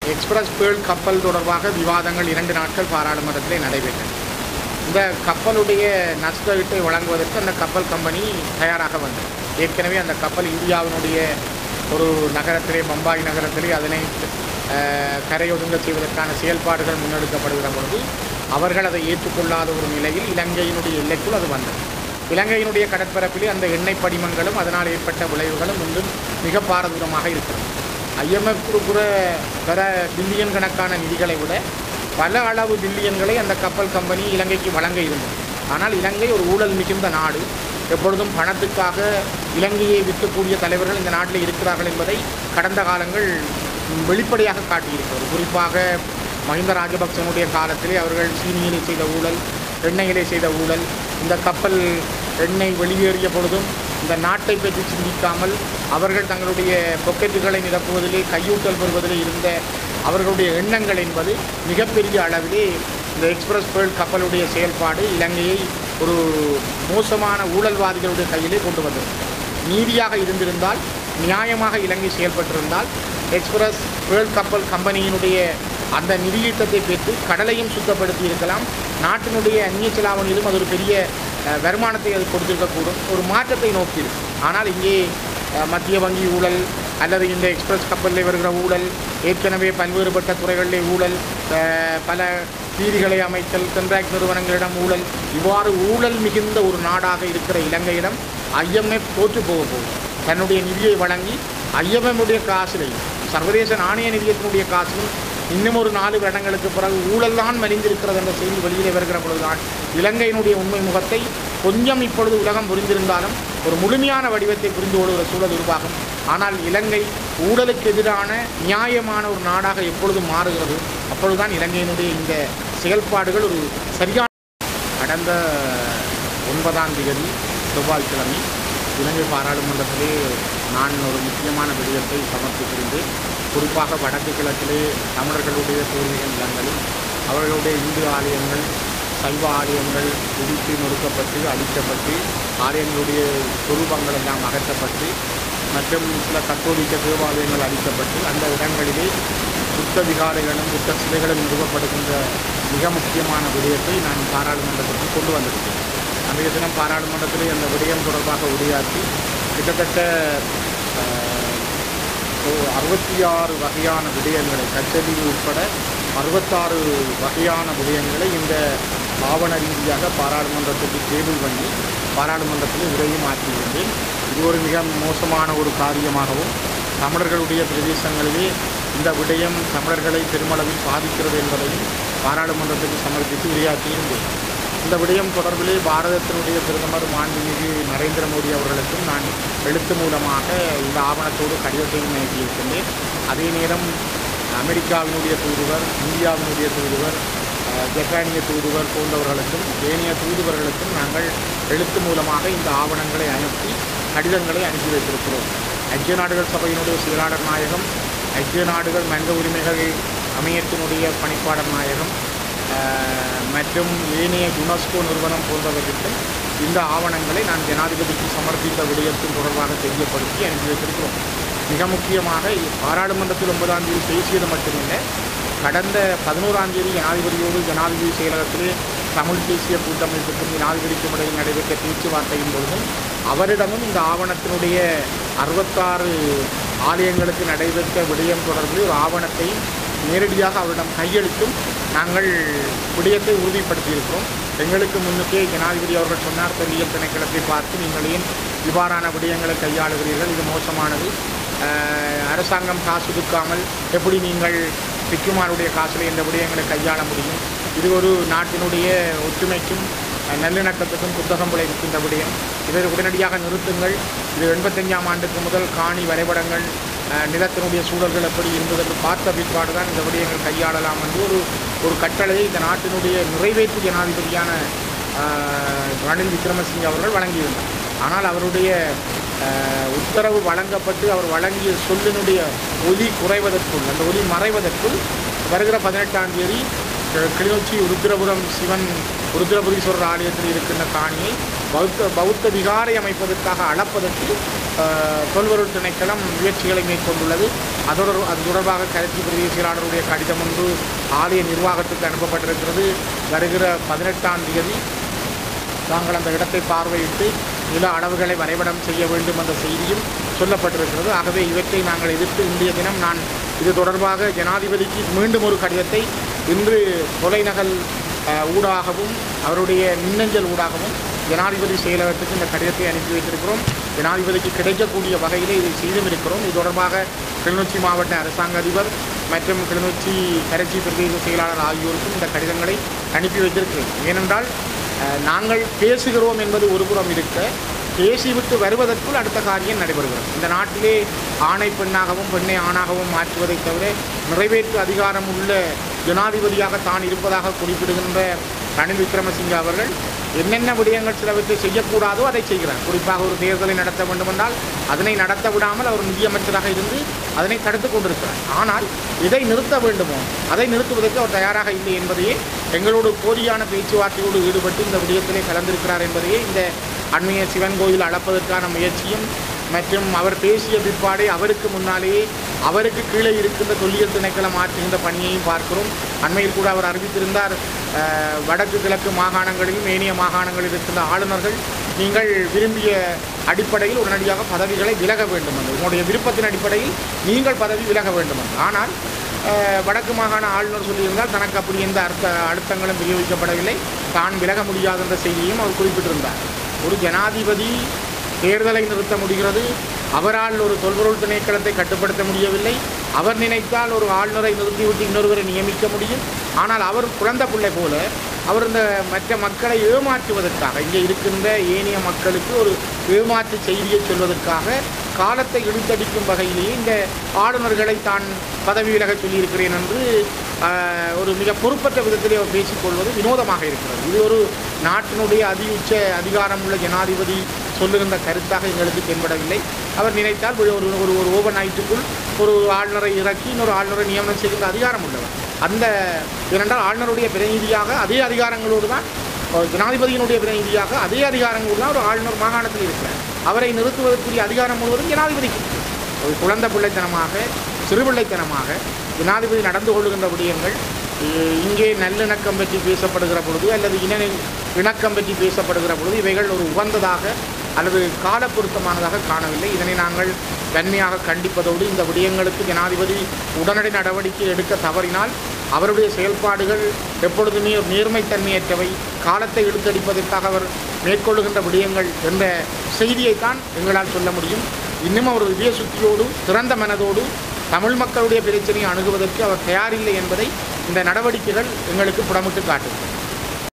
Express pearl கப்பல் தொடர்பாக விவாதங்கள் இரண்டு நாட்கள் பாராளுமன்றத்திலே நடைபெற்றன இந்த கப்பலுடைய நஷ்டஈட்டை வழங்குவதற்கு அந்த கப்பல் கம்பெனி தயாராக வந்தது ஏற்கனவே அந்த கப்பல் இந்தியாவினுடைய ஒரு நகரத்திலே பம்பாய் நகரத்திலே அதனை அஹ், கரையொதுங்க செய்வதற்கான செயல்பாடுகள் முன்னெடுக்கப்படுகிற பொழுது அவர்கள் அதை ஏற்றுக்கொள்ளாத ஒரு நிலையில் இலங்கையினுடைய எல்லைக்குள் அது வந்தது இலங்கையினுடைய கடற்பரப்பிலே அந்த எண்ணெய் படிமங்களும் அதனால் ஏற்பட்ட விளைவுகளும் இன்னும் மிக பாரதூரமாக இருக்கிறது ஐஎம்எஃப் கொடுக்குற வர பில்லியன் கணக்கான நிதிகளை விட பல அளவு பில்லியன்களை அந்த கப்பல் கம்பெனி இலங்கைக்கு வழங்க இருந்தது ஆனால் இலங்கை ஒரு ஊழல் மிகுந்த நாடு எப்பொழுதும் பணத்துக்காக இலங்கையை விற்கக்கூடிய தலைவர்கள் இந்த நாட்டில் இருக்கிறார்கள் என்பதை கடந்த காலங்கள் வெளிப்படையாக காட்டியிருக்கிறது குறிப்பாக மஹிந்த ராஜபக்சனுடைய காலத்திலே அவர்கள் சீனியிலே செய்த ஊழல் எண்ணெயிலே செய்த ஊழல் இந்த கப்பல் எண்ணெய் வெளியேறிய பொழுதும் இந்த நாட்டை பற்றி சிந்திக்காமல் அவர்கள் தங்களுடைய பொக்கெட்டுகளை நிரப்புவதிலே கையூட்டல் பெறுவதிலே இருந்த அவர்களுடைய எண்ணங்கள் என்பது மிகப்பெரிய அளவிலே இந்த எக்ஸ்பிரஸ் பேர்ல் கப்பலுடைய செயல்பாடு இலங்கையை ஒரு மோசமான ஊழல்வாதிகளுடைய கையிலே கொண்டு வந்தது நீதியாக இருந்திருந்தால் நியாயமாக இலங்கை செயல்பட்டிருந்தால் எக்ஸ்பிரஸ் பேர்ல் கப்பல் கம்பெனியினுடைய அந்த நிதியீட்டத்தை பெற்று கடலையும் சுத்தப்படுத்தி இருக்கலாம் நாட்டினுடைய அந்நிய செலாவணியிலும் அது ஒரு பெரிய அஹ், வருமானத்தை அது கொடுத்திருக்கக்கூடும் ஒரு மாற்றத்தை நோக்கி இருக்கு ஆனால் இங்கே அஹ், மத்திய வங்கி ஊழல் அல்லது இந்த எக்ஸ்பிரஸ் கப்பலில் வருகிற ஊழல் ஏற்கனவே பல்வேறுபட்ட துறைகளிலே ஊழல் அஹ், பல வீதிகளை அமைத்தல் கண்ட்ராக்ட் நிறுவனங்களிடம் ஊழல் இவ்வாறு ஊழல் மிகுந்த ஒரு நாடாக இருக்கிற இலங்கையிடம் ஐஎம்எஃப் தோற்று போக போகும் தன்னுடைய நிதியை வழங்கி ஐஎம்எம்முடைய காசிலையும் சர்வதேச நாணய நிதியத்தினுடைய காசிலும் இன்னும் ஒரு நாலு வருடங்களுக்கு பிறகு ஊழல் தான் மலிந்திருக்கிறது என்ற செய்தி வெளியிலே வருகிற பொழுதுதான் இலங்கையினுடைய உண்மை முகத்தை கொஞ்சம் இப்பொழுது உலகம் புரிந்திருந்தாலும் ஒரு முழுமையான வடிவத்தை புரிந்து கொள்கிற சூழல் உருவாகும் ஆனால் இலங்கை ஊழலுக்கு எதிரான நியாயமான ஒரு நாடாக எப்பொழுதும் மாறுகிறது அப்பொழுதுதான் இலங்கையினுடைய இந்த செயல்பாடுகள் ஒரு சரியான கடந்த ஒன்பதாம் தேதி செவ்வாய்க்கிழமை இலங்கை பாராளுமன்றத்திலே நான் ஒரு முக்கியமான விடயத்தை சமர்ப்பித்திருந்தேன் குறிப்பாக வடக்கு கிழக்கிலே தமிழர்களுடைய பூர்வீக நிலங்களும் அவர்களுடைய இந்து ஆலயங்கள் சைவ ஆலயங்கள் இடித்து நொறுக்கப்பட்டு அழிக்கப்பட்டு ஆலயங்களுடைய சொரூபங்கள் எல்லாம் அகற்றப்பட்டு மற்றும் சில கத்தோலிக்க தேவாலயங்கள் அழிக்கப்பட்டு அந்த இடங்களிலே புத்த விகாரைகளும் புத்த சிலைகளும் நிறுவப்படுகின்ற மிக முக்கியமான விடயத்தை நான் பாராளுமன்றத்திற்கு கொண்டு வந்திருக்கேன் அன்றைய தினம் பாராளுமன்றத்திலே அந்த விடயம் தொடர்பாக உரையாற்றி கிட்டத்தட்ட அஹ், ஓ- அறுபத்தி ஆறு வகையான விடயங்களை கச்சதீவு உட்பட அறுபத்தாறு வகையான விடயங்களை இந்த ஆவண ரீதியாக பாராளுமன்றத்துக்கு டேபிள் பண்ணி பாராளுமன்றத்தில் உரையும் ஆற்றியிருந்தேன் இது ஒரு மிக மோசமான ஒரு காரியமாகவும் தமிழர்களுடைய பிரதேசங்களிலே இந்த விடயம் தமிழர்களை பெருமளவில் பாதிக்கிறது என்பதையும் பாராளுமன்றத்துக்கு சமர்ப்பித்து உரையாற்றியிருந்தேன் இந்த விடயம் தொடர்பிலே பாரதத்தினுடைய பிரதமர் மாண்புமிகு நரேந்திர மோடி அவர்களுக்கும் நான் எழுத்து மூலமாக இந்த ஆவணத்தோடு கடிதத்தையும் அனுப்பியிருக்கின்றேன் அதே நேரம் அமெரிக்காவினுடைய தூதுவர் இந்தியாவினுடைய தூதுவர் அஹ், ஜப்பானிய தூதுவர் போன்றவர்களுக்கும் ஏனைய தூதுவர்களுக்கும் நாங்கள் எழுத்து மூலமாக இந்த ஆவணங்களை அனுப்பி கடிதங்களை அனுப்பி வைத்திருக்கிறோம் ஐக்கிய நாடுகள் சபையினுடைய செயலாளர் நாயகம் ஐக்கிய நாடுகள் மனித உரிமைகள் அமையத்தினுடைய பணிப்பாளர் நாயகம் அஹ், மற்றும் ஏனைய யுனெஸ்கோ நிறுவனம் போன்றவற்றுக்கும் இந்த ஆவணங்களை நான் ஜனாதிபதிக்கு சமர்ப்பித்த விடயத்தின் தொடர்பாக தெரியப்படுத்தி அனுப்பி வைத்திருக்கிறோம் மிக முக்கியமாக பாராளுமன்றத்தில் ஒன்பதாம் தேதி பேசியது மட்டுமில்லை கடந்த பதினோராம் தேதி ஜனாதிபதியோடு ஜனாதிபதி செயலகத்திலே தமிழ் தேசிய கூட்டமைப்புக்கும் ஜனாதிபதிக்கும் இடையில் நடைபெற்ற பேச்சுவார்த்தையின் பொழுதும் அவரிடமும் இந்த ஆவணத்தினுடைய அறுபத்தாறு ஆலயங்களுக்கு நடைபெற்ற விடயம் தொடர்பில் ஒரு ஆவணத்தை நேரடியாக அவரிடம் கையெழுத்தும் நாங்கள் விடயத்தை உறுதிப்படுத்தியிருக்கிறோம் எங்களுக்கு முன்னுக்கே ஜனாதிபதி அவர்கள் சொன்னார் தொல்லியல் திணைக்களத்தை பார்த்து நீங்கள் ஏன் இவ்வாறான விடயங்களை கையாளுகிறீர்கள் இது மோசமானது அஹ், அரசாங்கம் காசு கொடுக்காமல் எப்படி நீங்கள் பிக்குமாருடைய காசில் இந்த விடயங்களை கையாள முடியும் இது ஒரு நாட்டினுடைய ஒற்றுமைக்கும் அஹ், நல்லிணக்கத்துக்கும் புத்தகம் விளைவிக்கின்ற விடயம் இதை உடனடியாக நிறுத்துங்கள் இது எண்பத்தஞ்சாம் ஆண்டுக்கு முதல் காணி வரைபடங்கள் அஹ், நிலத்தினுடைய சூழல்கள் எப்படி இருந்தது என்று பார்த்த பிற்பாடு தான் இந்த விடயங்கள் கையாளலாம் என்று ஒரு ஒரு கட்டளையை இந்த நாட்டினுடைய நிறைவேற்று ஜனாதிபதியான அஹ், ரணில் விக்ரமசிங்கே அவர்கள் வழங்கியிருந்தார் ஆனால் அவருடைய அஹ், உத்தரவு வழங்கப்பட்டு அவர் வழங்கிய சொல்லினுடைய ஒலி குறைவதற்குள் அந்த ஒலி மறைவதற்குள் வருகிற பதினெட்டாம் தேதி அஹ், கிளிநொச்சி ருத்ரபுரம் சிவன் ருத்ரபுரீஸ்வரர் ஆலயத்தில் இருக்கின்ற காணியை பௌத்த பௌத்த விகாரை அமைப்பதற்காக அளப்பதற்கு அஹ், தொல்பொருள் திணைக்களம் முயற்சிகளை மேற்கொண்டுள்ளது அதோடு அது தொடர்பாக கருத்து பிரதேச செயலாளருடைய கடிதம் ஒன்று ஆலய நிர்வாகத்துக்கு அனுப்பப்பட்டிருக்கிறது வருகிற பதினெட்டாம் தேதி தாங்கள் அந்த இடத்தை பார்வையிட்டு நில அளவுகளை வரைபடம் செய்ய வேண்டும் என்ற செய்தியும் சொல்லப்பட்டிருக்கிறது ஆகவே இவற்றை நாங்கள் எதிர்த்து இன்றைய தினம் நான் இது தொடர்பாக ஜனாதிபதிக்கு மீண்டும் ஒரு கடிதத்தை இன்று தொலைநகல் அஹ், ஊடாகவும் அவருடைய மின்னஞ்சல் ஊடாகவும் ஜனாதிபதி செயலகத்துக்கு இந்த கடிதத்தை அனுப்பி வைத்திருக்கிறோம் ஜனாதிபதிக்கு கிடைக்கக்கூடிய வகையிலே இதை செய்தும் இருக்கிறோம் இது தொடர்பாக கிளிநொச்சி மாவட்ட அரசாங்க அதிபர் மற்றும் கிளிநொச்சி கரைச்சி பிரதேச செயலாளர் ஆகியோருக்கும் இந்த கடிதங்களை அனுப்பி வைத்திருக்கிறேன் ஏனென்றால் அஹ், நாங்கள் பேசுகிறோம் என்பது ஒரு புறம் இருக்க பேசிவிட்டு வருவதற்குள் அடுத்த காரியம் நடைபெறுகிறது இந்த நாட்டிலே ஆணை பெண்ணாகவும் பெண்ணை ஆணாகவும் மாற்றுவதைத் தவிர நிறைவேற்று அதிகாரம் உள்ள ஜனாதிபதியாக தான் இருப்பதாக குறிப்பிடுகின்ற ரணில் விக்ரமசிங்க அவர்கள் என்னென்ன விடயங்கள் சிலவற்றை செய்யக்கூடாதோ அதை செய்கிறார் குறிப்பாக ஒரு தேர்தலை நடத்த வேண்டுமென்றால் அதனை நடத்த விடாமல் அவர் நிதியமைச்சராக இருந்து அதனை தடுத்துக் கொண்டிருக்கிறார் ஆனால் இதை நிறுத்த வேண்டுமோ அதை நிறுத்துவதற்கு அவர் தயாராக இல்லை என்பதையே எங்களோடு போலியான பேச்சுவார்த்தையோடு ஈடுபட்டு இந்த விடயத்திலே கலந்திருக்கிறார் என்பதையே இந்த அண்மைய சிவன் கோயில் அளப்பதற்கான முயற்சியும் மற்றும் அவர் பேசிய பிற்பாடே அவருக்கு முன்னாலேயே அவருக்கு கீழே இருக்கின்ற தொல்லியல் திணைக்களம் ஆற்றுகின்ற பணியையும் பார்க்கிறோம் அண்மையில் கூட அவர் அறிவித்திருந்தார் அஹ், வடக்கு கிழக்கு மாகாணங்களிலும் ஏனைய மாகாணங்களில் இருக்கின்ற ஆளுநர்கள் நீங்கள் விரும்பிய அடிப்படையில் உடனடியாக பதவிகளை விலக வேண்டும் என்று உங்களுடைய விருப்பத்தின் அடிப்படையில் நீங்கள் பதவி விலக வேண்டும் என்று ஆனால் அஹ், வடக்கு மாகாண ஆளுநர் சொல்லியிருந்தால் தனக்கு அப்படி எந்த அர்த்த அழுத்தங்களும் பிரயோகிக்கப்படவில்லை தான் விலக முடியாது என்ற செய்தியையும் அவர் குறிப்பிட்டிருந்தார் ஒரு ஜனாதிபதி தேர்தலை நிறுத்த முடிகிறது அவரால் ஒரு தொல்பொருள் திணைக்களத்தை கட்டுப்படுத்த முடியவில்லை அவர் நினைத்தால் ஒரு ஆளுநரை நிறுத்திவிட்டு இன்னொருவரை நியமிக்க முடியும் ஆனால் அவர் குழந்தை பிள்ளை போல அவர் இந்த மற்ற மக்களை ஏமாற்றுவதற்காக இங்கே இருக்கின்ற ஏனைய மக்களுக்கு ஒரு ஏமாற்று செய்தியை சொல்வதற்காக காலத்தை இழுத்தடிக்கும் வகையிலேயே இந்த ஆளுநர்களை தான் பதவி விலக சொல்லியிருக்கிறேன் என்று ஆஹ், ஒரு மிக பொறுப்பற்ற விதத்திலே அவர் பேசிக்கொள்வது வினோதமாக இருக்கிறது இது ஒரு நாட்டினுடைய அதி உச்ச அதிகாரம் உள்ள ஜனாதிபதி சொல்லுகின்ற கருத்தாக எங்களுக்கு தென்படவில்லை அவர் நினைத்தால் ஒரு ஒரு ஒரு ஒரு ஓவர் நைட்டுக்குள் ஒரு ஆளுநரை இறக்கி இன்னொரு ஆளுநரை நியமனம் செய்கின்ற அதிகாரம் உள்ளவர் அந்த ஏனென்றால் ஆளுநருடைய பிரதிநிதியாக அதே அதிகாரங்களோடு தான் அஹ், ஜனாதிபதியினுடைய பிரதிநிதியாக அதே அதிகாரங்களோடு தான் ஒரு ஆளுநர் மாகாணத்தில் இருக்கிறார் அவரை நிறுத்துவதற்குரிய அதிகாரம் முழுவதும் ஜனாதிபதிக்கு இருக்கு. ஒரு குழந்தை பிள்ளைத்தனமாக சிறுபிள்ளைத்தனமாக ஜனாதிபதி நடந்து கொள்ளுகின்ற விடயங்கள் இ- இங்கே நல்லிணக்கம் பற்றி பேசப்படுகிற பொழுது அல்லது இன இணக்கம் பற்றி பேசப்படுகிற பொழுது இவைகள் ஒரு உகந்ததாக அல்லது கால பொருத்தமானதாக காணவில்லை இதனை நாங்கள் வன்மையாக கண்டிப்பதோடு இந்த விடயங்களுக்கு ஜனாதிபதி உடனடி நடவடிக்கை எடுக்க தவறினால் அவருடைய செயல்பாடுகள் எப்பொழுதுமே ஒரு நேர்மைத்தன்மையற்றவை காலத்தை இழுத்தடிப்பதற்காக அவர் மேற்கொள்ளுகின்ற விடயங்கள் என்ற செய்தியைத்தான் எங்களால் சொல்ல முடியும் இன்னும் அவர் இதய சுத்தியோடு திறந்த மனதோடு தமிழ் மக்களுடைய பிரச்சனையை அணுகுவதற்கு அவர் தயாரில்லை என்பதை இந்த நடவடிக்கைகள் எங்களுக்கு புடமிட்டு காட்டுது